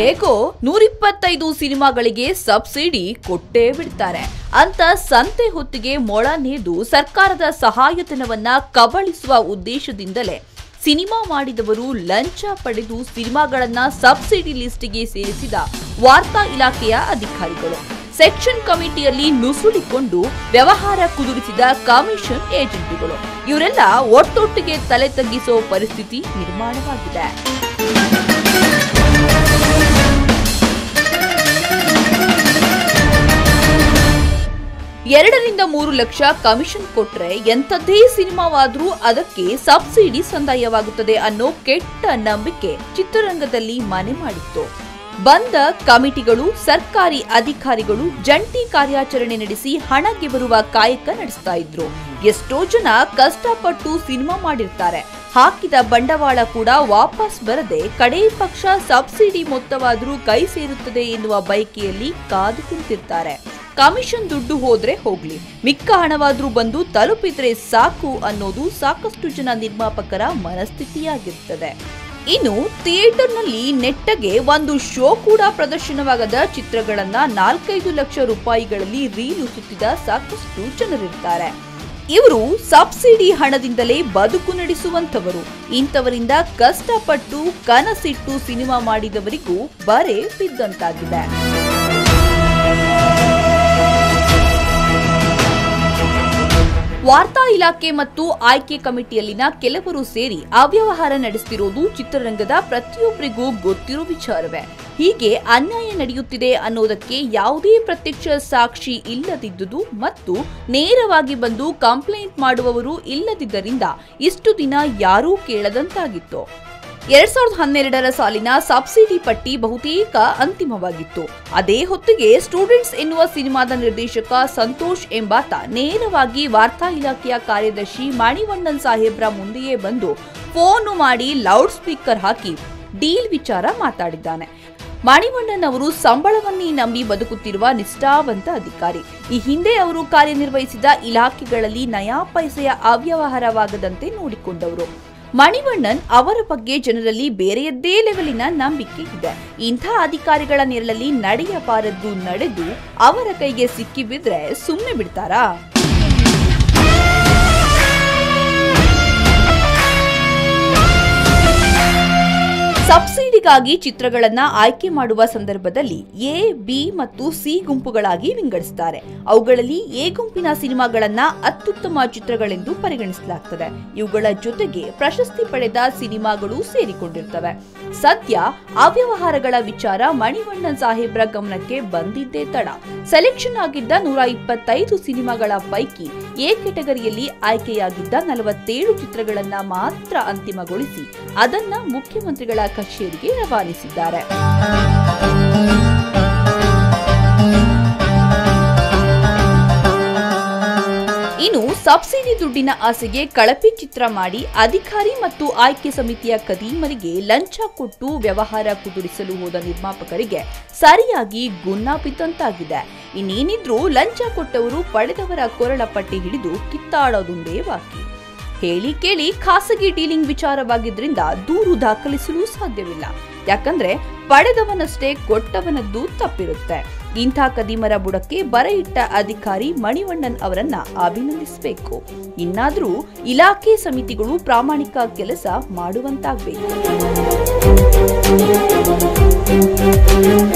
ಹೇಗೋ ನೂರಿಪ್ಪತ್ತೈದು ಸಿನಿಮಾಗಳಿಗೆ ಸಬ್ಸಿಡಿ ಕೊಟ್ಟೇ ಬಿಡ್ತಾರೆ ಅಂತ ಸಂತೆ ಹೊತ್ತಿಗೆ ಮೊಳ ನೇದು ಸರ್ಕಾರದ ಸಹಾಯಧನವನ್ನ ಕಬಳಿಸುವ ಉದ್ದೇಶದಿಂದಲೇ ಸಿನಿಮಾ ಮಾಡಿದವರು ಲಂಚ ಪಡೆದು ಸಿನಿಮಾಗಳನ್ನ ಸಬ್ಸಿಡಿ ಲಿಸ್ಟ್ಗೆ ಸೇರಿಸಿದ ವಾರ್ತಾ ಇಲಾಖೆಯ ಅಧಿಕಾರಿಗಳು ಸೆಕ್ಷನ್ ಕಮಿಟಿಯಲ್ಲಿ ನುಸುಳಿಕೊಂಡು ವ್ಯವಹಾರ ಕುದುರಿಸಿದ ಕಮಿಷನ್ ಏಜೆಂಟ್ಗಳು ಇವರೆಲ್ಲ ಒಟ್ಟೊಟ್ಟಿಗೆ ತಲೆ ತಗ್ಗಿಸೋ ಪರಿಸ್ಥಿತಿ ನಿರ್ಮಾಣವಾಗಿದೆ ಎರಡರಿಂದ ಮೂರು ಲಕ್ಷ ಕಮಿಷನ್ ಕೊಟ್ರೆ ಎಂಥದ್ದೇ ಸಿನಿಮಾವಾದ್ರೂ ಅದಕ್ಕೆ ಸಬ್ಸಿಡಿ ಸಂದಾಯವಾಗುತ್ತದೆ ಅನ್ನೋ ಕೆಟ್ಟ ನಂಬಿಕೆ ಚಿತ್ರರಂಗದಲ್ಲಿ ಮನೆ ಮಾಡಿತ್ತು ಬಂದ ಕಮಿಟಿಗಳು ಸರ್ಕಾರಿ ಅಧಿಕಾರಿಗಳು ಜಂಟಿ ಕಾರ್ಯಾಚರಣೆ ನಡೆಸಿ ಹಣಕ್ಕೆ ಬರುವ ಕಾಯಕ ನಡೆಸ್ತಾ ಇದ್ರು ಎಷ್ಟೋ ಜನ ಕಷ್ಟಪಟ್ಟು ಸಿನಿಮಾ ಮಾಡಿರ್ತಾರೆ ಹಾಕಿದ ಬಂಡವಾಳ ಕೂಡ ವಾಪಸ್ ಬರದೆ ಕಡೇ ಪಕ್ಷ ಸಬ್ಸಿಡಿ ಮೊತ್ತವಾದ್ರೂ ಕೈ ಸೇರುತ್ತದೆ ಎನ್ನುವ ಬಯಕೆಯಲ್ಲಿ ಕಾದು ಕುಂತಿರ್ತಾರೆ ಕಮಿಷನ್ ದುಡ್ಡು ಹೋದ್ರೆ ಹೋಗ್ಲಿ ಮಿಕ್ಕ ಹಣವಾದ್ರೂ ಬಂದು ತಲುಪಿದ್ರೆ ಸಾಕು ಅನ್ನೋದು ಸಾಕಷ್ಟು ಜನ ನಿರ್ಮಾಪಕರ ಮನಸ್ಥಿತಿಯಾಗಿರ್ತದೆ ಇನ್ನು ಥಿಯೇಟರ್ನಲ್ಲಿ ನೆಟ್ಟಗೆ ಒಂದು ಶೋ ಕೂಡ ಪ್ರದರ್ಶನವಾಗದ ಚಿತ್ರಗಳನ್ನ ನಾಲ್ಕೈದು ಲಕ್ಷ ರೂಪಾಯಿಗಳಲ್ಲಿ ರೀಲು ಸುತ್ತಿದ ಸಾಕಷ್ಟು ಜನರಿರ್ತಾರೆ ಇವರು ಸಬ್ಸಿಡಿ ಹಣದಿಂದಲೇ ಬದುಕು ನಡೆಸುವಂತವರು ಇಂಥವರಿಂದ ಕಷ್ಟಪಟ್ಟು ಕನಸಿಟ್ಟು ಸಿನಿಮಾ ಮಾಡಿದವರಿಗೂ ಬರೆ ಬಿದ್ದಂತಾಗಿದೆ ವಾರ್ತಾ ಇಲಾಖೆ ಮತ್ತು ಆಯ್ಕೆ ಕಮಿಟಿಯಲ್ಲಿನ ಕೆಲವರು ಸೇರಿ ಅವ್ಯವಹಾರ ನಡೆಸುತ್ತಿರುವುದು ಚಿತ್ರರಂಗದ ಪ್ರತಿಯೊಬ್ಬರಿಗೂ ಗೊತ್ತಿರೋ ವಿಚಾರವೇ ಹೀಗೆ ಅನ್ಯಾಯ ನಡೆಯುತ್ತಿದೆ ಅನ್ನೋದಕ್ಕೆ ಯಾವುದೇ ಪ್ರತ್ಯಕ್ಷ ಸಾಕ್ಷಿ ಇಲ್ಲದಿದ್ದುದು ಮತ್ತು ನೇರವಾಗಿ ಬಂದು ಕಂಪ್ಲೇಂಟ್ ಮಾಡುವವರು ಇಲ್ಲದಿದ್ದರಿಂದ ಇಷ್ಟು ದಿನ ಯಾರೂ ಕೇಳದಂತಾಗಿತ್ತು ಎರಡ್ ಸಾವಿರದ ಹನ್ನೆರಡರ ಸಾಲಿನ ಸಬ್ಸಿಡಿ ಪಟ್ಟಿ ಬಹುತೇಕ ಅಂತಿಮವಾಗಿತ್ತು ಅದೇ ಹೊತ್ತಿಗೆ ಸ್ಟೂಡೆಂಟ್ಸ್ ಎನ್ನುವ ಸಿನಿಮಾದ ನಿರ್ದೇಶಕ ಸಂತೋಷ್ ಎಂಬಾತ ನೇರವಾಗಿ ವಾರ್ತಾ ಇಲಾಖೆಯ ಕಾರ್ಯದರ್ಶಿ ಮಣಿವಣ್ಣನ್ ಸಾಹೇಬ್ರ ಮುಂದೆಯೇ ಬಂದು ಫೋನ್ ಮಾಡಿ ಲೌಡ್ ಸ್ಪೀಕರ್ ಹಾಕಿ ಡೀಲ್ ವಿಚಾರ ಮಾತಾಡಿದ್ದಾನೆ ಮಣಿವಣ್ಣನ್ ಅವರು ಸಂಬಳವನ್ನೇ ನಂಬಿ ಬದುಕುತ್ತಿರುವ ನಿಷ್ಠಾವಂತ ಅಧಿಕಾರಿ ಈ ಹಿಂದೆ ಅವರು ಕಾರ್ಯನಿರ್ವಹಿಸಿದ ಇಲಾಖೆಗಳಲ್ಲಿ ನಯಾ ಪೈಸೆಯ ಅವ್ಯವಹಾರವಾಗದಂತೆ ನೋಡಿಕೊಂಡವರು ಮಣಿವಣ್ಣನ್ ಅವರ ಬಗ್ಗೆ ಜನರಲ್ಲಿ ಬೇರೆಯದ್ದೇ ಲೆವೆಲಿನ ನಂಬಿಕೆ ಇದೆ ಇಂಥ ಅಧಿಕಾರಿಗಳ ನೆರಳಲ್ಲಿ ನಡೆಯಬಾರದ್ದು ನಡೆದು ಅವರ ಕೈಗೆ ಸಿಕ್ಕಿ ಬಿದ್ರೆ ಸುಮ್ಮನೆ ಬಿಡ್ತಾರಾ ಸಬ್ಸಿಡಿಗಾಗಿ ಚಿತ್ರಗಳನ್ನ ಆಯ್ಕೆ ಮಾಡುವ ಸಂದರ್ಭದಲ್ಲಿ ಎ ಬಿ ಮತ್ತು ಸಿ ಗುಂಪುಗಳಾಗಿ ವಿಂಗಡಿಸುತ್ತಾರೆ ಅವುಗಳಲ್ಲಿ ಎ ಗುಂಪಿನ ಸಿನಿಮಾಗಳನ್ನ ಅತ್ಯುತ್ತಮ ಚಿತ್ರಗಳೆಂದು ಪರಿಗಣಿಸಲಾಗುತ್ತದೆ ಇವುಗಳ ಜೊತೆಗೆ ಪ್ರಶಸ್ತಿ ಪಡೆದ ಸಿನಿಮಾಗಳು ಸೇರಿಕೊಂಡಿರ್ತವೆ ಸದ್ಯ ಅವ್ಯವಹಾರಗಳ ವಿಚಾರ ಮಣಿವಣ್ಣನ್ ಸಾಹೇಬ್ರ ಗಮನಕ್ಕೆ ಬಂದಿದ್ದೇ ತಡ ಸೆಲೆಕ್ಷನ್ ಆಗಿದ್ದ ನೂರ ಇಪ್ಪತ್ತೈದು ಸಿನಿಮಾಗಳ ಪೈಕಿ ಎ ಕೆಟಗರಿಯಲ್ಲಿ ಆಯ್ಕೆಯಾಗಿದ್ದ ನಲವತ್ತೇಳು ಚಿತ್ರಗಳನ್ನ ಮಾತ್ರ ಅಂತಿಮಗೊಳಿಸಿ ಅದನ್ನ ಮುಖ್ಯಮಂತ್ರಿಗಳ ಕಚೇರಿಗೆ ರವಾನಿಸಿದ್ದಾರೆ ಇನ್ನು ಸಬ್ಸಿಡಿ ದುಡ್ಡಿನ ಆಸೆಗೆ ಕಳಪೆ ಚಿತ್ರ ಮಾಡಿ ಅಧಿಕಾರಿ ಮತ್ತು ಆಯ್ಕೆ ಸಮಿತಿಯ ಕದೀಮರಿಗೆ ಲಂಚ ಕೊಟ್ಟು ವ್ಯವಹಾರ ಕುದುರಿಸಲು ಹೋದ ನಿರ್ಮಾಪಕರಿಗೆ ಸರಿಯಾಗಿ ಗುನ್ನ ಬಿದ್ದಂತಾಗಿದೆ ಇನ್ನೇನಿದ್ರೂ ಲಂಚ ಕೊಟ್ಟವರು ಪಡೆದವರ ಕೊರಳ ಪಟ್ಟಿ ಹಿಡಿದು ಕಿತ್ತಾಡೋದುಂದೇ ಬಾಕಿ ಹೇಳಿ ಕೇಳಿ ಖಾಸಗಿ ಡೀಲಿಂಗ್ ವಿಚಾರವಾಗಿದ್ರಿಂದ ದೂರು ದಾಖಲಿಸಲು ಸಾಧ್ಯವಿಲ್ಲ ಯಾಕಂದ್ರೆ ಪಡೆದವನಷ್ಟೇ ಕೊಟ್ಟವನದ್ದು ತಪ್ಪಿರುತ್ತೆ ಇಂಥ ಕದಿಮರ ಬುಡಕ್ಕೆ ಬರ ಇಟ್ಟ ಅಧಿಕಾರಿ ಮಣಿವಣ್ಣನ್ ಅವರನ್ನ ಅಭಿನಂದಿಸಬೇಕು ಇನ್ನಾದ್ರೂ ಇಲಾಖೆ ಸಮಿತಿಗಳು ಪ್ರಾಮಾಣಿಕ ಕೆಲಸ ಮಾಡುವಂತಾಗಬೇಕು